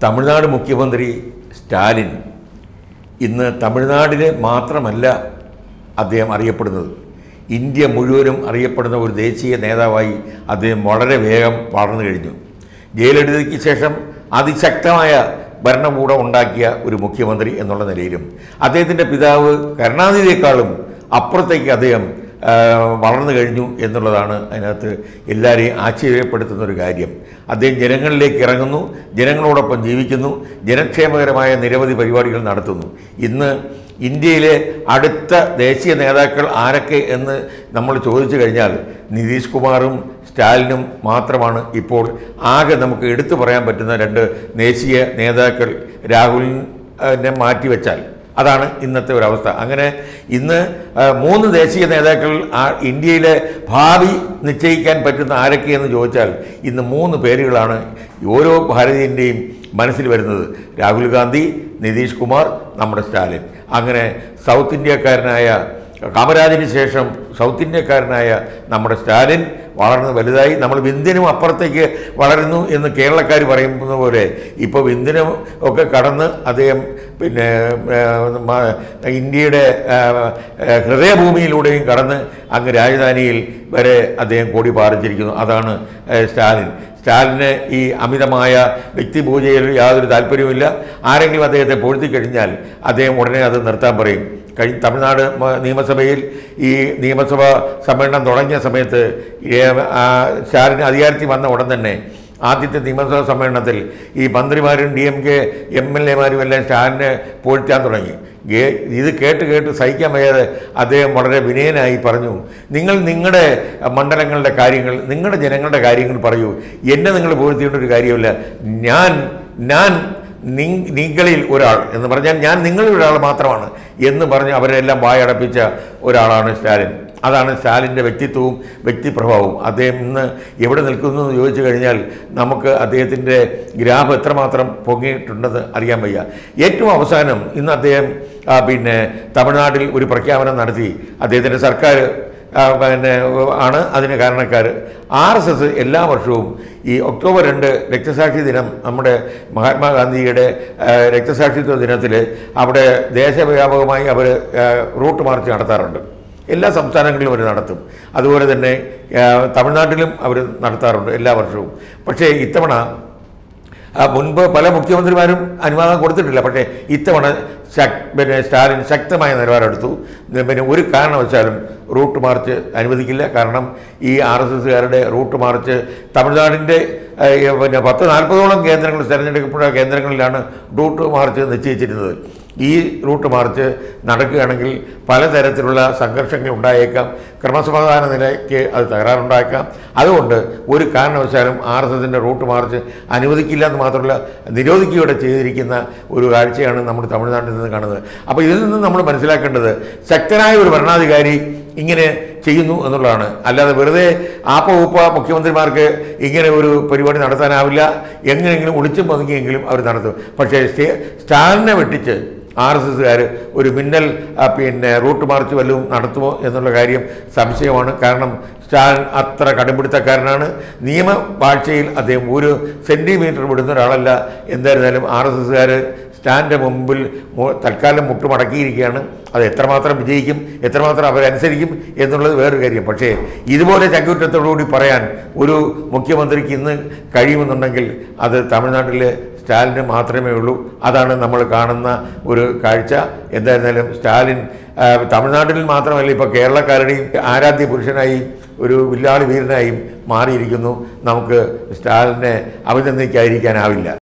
തമിഴ്നാട് മുഖ്യമന്ത്രി സ്റ്റാലിൻ ഇന്ന് തമിഴ്നാടിനെ മാത്രമല്ല അദ്ദേഹം അറിയപ്പെടുന്നത് ഇന്ത്യ മുഴുവനും അറിയപ്പെടുന്ന ഒരു ദേശീയ നേതാവായി അദ്ദേഹം വളരെ വേഗം വളർന്നു കഴിഞ്ഞു ജയലളിതയ്ക്ക് ശേഷം അതിശക്തമായ ഭരണകൂടം ഉണ്ടാക്കിയ ഒരു മുഖ്യമന്ത്രി എന്നുള്ള നിലയിലും അദ്ദേഹത്തിൻ്റെ പിതാവ് കരുണാനിധിയെക്കാളും അപ്പുറത്തേക്ക് അദ്ദേഹം ആ, വളർന്നു കഴിഞ്ഞു എന്നുള്ളതാണ് അതിനകത്ത് എല്ലാവരെയും ആശ്ചര്യപ്പെടുത്തുന്ന ഒരു കാര്യം അദ്ദേഹം ജനങ്ങളിലേക്ക് ഇറങ്ങുന്നു ജനങ്ങളോടൊപ്പം ജീവിക്കുന്നു ജനക്ഷേമകരമായ നിരവധി പരിപാടികൾ നടത്തുന്നു ഇന്ന് ഇന്ത്യയിലെ അടുത്ത ദേശീയ നേതാക്കൾ ആരൊക്കെ എന്ന് നമ്മൾ ചോദിച്ചു കഴിഞ്ഞാൽ നിതീഷ് കുമാറും സ്റ്റാലിനും മാത്രമാണ് ഇപ്പോൾ ആകെ നമുക്ക് എടുത്തു പറയാൻ പറ്റുന്ന രണ്ട് ദേശീയ നേതാക്കൾ രാഹുലിനെ മാറ്റിവെച്ചാൽ അതാണ് ഇന്നത്തെ ഒരവസ്ഥ അങ്ങനെ ഇന്ന് ആ, മൂന്ന് ദേശീയ നേതാക്കൾ ആ ഇന്ത്യയിലെ ഭാവി നിശ്ചയിക്കാൻ പറ്റുന്ന ആരൊക്കെയെന്ന് ചോദിച്ചാൽ ഇന്ന് മൂന്ന് പേരുകളാണ് ഓരോ ഭാരതീയൻ്റെയും മനസ്സിൽ വരുന്നത് രാഹുൽ ഗാന്ധി നിതീഷ് കുമാർ നമ്മുടെ സ്റ്റാലിൻ അങ്ങനെ സൗത്ത് ഇന്ത്യക്കാരനായ കാമരാജിന് ശേഷം സൗത്ത് ഇന്ത്യക്കാരനായ നമ്മുടെ സ്റ്റാലിൻ വളർന്ന് വലുതായി നമ്മൾ വിന്ധ്യനും അപ്പുറത്തേക്ക് വളരുന്നു എന്ന് കേരളക്കാർ പറയുന്ന പോലെ ഇപ്പോൾ വിന്ധ്യനും ഒക്കെ കടന്ന് അദ്ദേഹം പിന്നെ ഏഹ്, മ- ഇന്ത്യയുടെ ഏഹ്, ഏഹ്, ഹൃദയഭൂമിയിലൂടെയും കടന്ന് അങ്ങ് രാജധാനിയിൽ വരെ അദ്ദേഹം കോടി പാറിച്ചിരിക്കുന്നു അതാണ് ഏഹ്, സ്റ്റാലിൻ സ്റ്റാലിന് ഈ അമിതമായ വ്യക്തിപൂജയിൽ യാതൊരു താല്പര്യവുമില്ല ആരെങ്കിലും അദ്ദേഹത്തെ പൊഴുത്തി കഴിഞ്ഞാൽ അദ്ദേഹം ഉടനെ അത് നിർത്താൻ പറയും കഴിഞ്ഞ തമിഴ്നാട് മ- നിയമസഭയിൽ ഈ നിയമസഭാ സമ്മേളനം തുടങ്ങിയ സമയത്ത് ഈ, ആ, സ്റ്റാലിന് അധികാരത്തിൽ വന്ന ഉടൻ തന്നെ ആദ്യത്തെ നിയമസഭാ സമ്മേളനത്തിൽ ഈ മന്ത്രിമാരും D M K M L എമാരും എല്ലാം സ്റ്റാലിനെ പോഴ്ത്താൻ തുടങ്ങി ഗേ- ഇത് കേട്ട് കേട്ട് സഹിക്കാൻ വയ്യാതെ അദ്ദേഹം വളരെ വിനയനായി പറഞ്ഞു നിങ്ങൾ നിങ്ങളുടെ മണ്ഡലങ്ങളുടെ കാര്യങ്ങൾ നിങ്ങളുടെ ജനങ്ങളുടെ കാര്യങ്ങൾ പറയൂ എന്നെ നിങ്ങൾ പോഴ്ത്തിയിട്ട് ഒരു കാര്യമില്ല ഞാൻ ഞാൻ നി- നിങ്ങളിൽ ഒരാൾ എന്ന് പറഞ്ഞാൽ ഞാൻ നിങ്ങളിൽ ഒരാൾ മാത്രമാണ് എന്ന് പറഞ്ഞ് അവരെല്ലാം വായടപ്പിച്ച ഒരാളാണ് സ്റ്റാലിൻ അതാണ് സ്റ്റാലിൻ്റെ വ്യക്തിത്വവും വ്യക്തിപ്രഭാവവും അദ്ദേഹം ഇന്ന് എവിടെ നിൽക്കുന്നു എന്ന് ചോദിച്ചു കഴിഞ്ഞാൽ നമുക്ക് അദ്ദേഹത്തിൻ്റെ ഗ്രാഫ് എത്രമാത്രം പൊങ്ങിയിട്ടുണ്ടെന്ന് അറിയാൻ വയ്യ ഏറ്റവും അവസാനം ഇന്ന് അദ്ദേഹം ആ, പിന്നെ തമിഴ്നാട്ടിൽ ഒരു പ്രഖ്യാപനം നടത്തി അദ്ദേഹത്തിൻ്റെ സർക്കാർ ആ, പിന്നെ ആണ് അതിന് കാരണക്കാർ ആർ എസ് എസ് എല്ലാ വർഷവും ഈ ഒക്ടോബർ രണ്ട് രക്തസാക്ഷി ദിനം നമ്മുടെ മഹാത്മാഗാന്ധിയുടെ ആ, രക്തസാക്ഷിത്വ ദിനത്തിൽ അവിടെ ദേശവ്യാപകമായി അവർ റൂട്ട് മാർച്ച് നടത്താറുണ്ട് എല്ലാ സംസ്ഥാനങ്ങളിലും അവർ നടത്തും അതുപോലെ തന്നെ ആ, തമിഴ്നാട്ടിലും അവർ നടത്താറുണ്ട് എല്ലാ വർഷവും പക്ഷേ ഇത്തവണ ആ, മുൻപ് പല മുഖ്യമന്ത്രിമാരും അനുവാദം കൊടുത്തിട്ടില്ല പക്ഷേ ഇത്തവണ ശക് പിന്നെ സ്റ്റാലിൻ ശക്തമായ നിലപാടെടുത്തു പിന്നെ ഒരു കാരണവശാലും റൂട്ട് മാർച്ച് അനുവദിക്കില്ല കാരണം ഈ ആർ എസ് എസ്സുകാരുടെ റൂട്ട് മാർച്ച് തമിഴ്നാടിൻ്റെ ഏഹ്, പിന്നെ പത്ത് നാൽപ്പതോളം കേന്ദ്രങ്ങൾ തിരഞ്ഞെടുക്കപ്പെട്ട കേന്ദ്രങ്ങളിലാണ് റൂട്ട് മാർച്ച് നിശ്ചയിച്ചിരുന്നത് ഈ റൂട്ട് മാർച്ച് നടക്കുകയാണെങ്കിൽ പലതരത്തിലുള്ള സംഘർഷങ്ങൾ ഉണ്ടായേക്കാം ക്രമസമാധാന നിലയ്ക്ക് അത് തകരാറുണ്ടായേക്കാം അതുകൊണ്ട് ഒരു കാരണവശാലും ആർ എസ് എസിൻ്റെ റൂട്ട് മാർച്ച് അനുവദിക്കില്ല എന്ന് മാത്രമല്ല നിരോധിക്കുകയൂടെ ചെയ്തിരിക്കുന്ന ഒരു കാഴ്ചയാണ് നമ്മൾ തമിഴ്നാട്ടിൽ നിന്ന് കാണുന്നത് അപ്പോൾ ഇതിൽ നിന്ന് നമ്മൾ മനസ്സിലാക്കേണ്ടത് ശക്തനായ ഒരു ഭരണാധികാരി ഇങ്ങനെ ചെയ്യുന്നു എന്നുള്ളതാണ് അല്ലാതെ വെറുതെ ആപ്പ ഉപ്പ മുഖ്യമന്ത്രിമാർക്ക് ഇങ്ങനെ ഒരു പരിപാടി നടത്താനാവില്ല എങ്ങനെയെങ്കിലും ഒളിച്ചും പതുങ്ങിയെങ്കിലും അവർ നടത്തും പക്ഷേ സ്റ്റേ- സ്റ്റാലിനെ വെട്ടിച്ച് ആർ എസ് എസ്സുകാർ ഒരു മിന്നൽ ആ, പിന്നെ റൂട്ട് മാർച്ച് വല്ലതും നടത്തുമോ എന്നുള്ള കാര്യം സംശയമാണ് കാരണം സ്റ്റാലിൻ അത്ര കടുംപിടുത്തക്കാരനാണ് നിയമവാഴ്ചയിൽ അദ്ദേഹം ഒരു സെൻറ്റിമീറ്റർ വിടുന്ന ഒരാളല്ല എന്തായിരുന്നാലും ആർ എസ് എസ്സുകാർ സ്റ്റാൻഡിൻ്റെ മുമ്പിൽ മു- തൽക്കാലം മുട്ടുമടക്കിയിരിക്കുകയാണ് അത് എത്രമാത്രം വിജയിക്കും എത്രമാത്രം അവരനുസരിക്കും എന്നുള്ളത് വേറൊരു കാര്യം പക്ഷേ ഇതുപോലെ ചങ്കുറ്റത്തോടുകൂടി പറയാൻ ഒരു മുഖ്യമന്ത്രിക്ക് ഇന്ന് കഴിയുമെന്നുണ്ടെങ്കിൽ അത് തമിഴ്നാട്ടിലെ സ്റ്റാലിന് മാത്രമേ ഉള്ളൂ അതാണ് നമ്മൾ കാണുന്ന ഒരു കാഴ്ച എന്തായിരുന്നാലും സ്റ്റാലിൻ ആ, തമിഴ്നാട്ടിൽ മാത്രമല്ല ഇപ്പോൾ കേരളക്കാരുടെയും ആരാധ്യ പുരുഷനായി ഒരു വില്ലാളി വീരനായും മാറിയിരിക്കുന്നു നമുക്ക് സ്റ്റാലിനെ അഭിനന്ദിക്കാതിരിക്കാനാവില്ല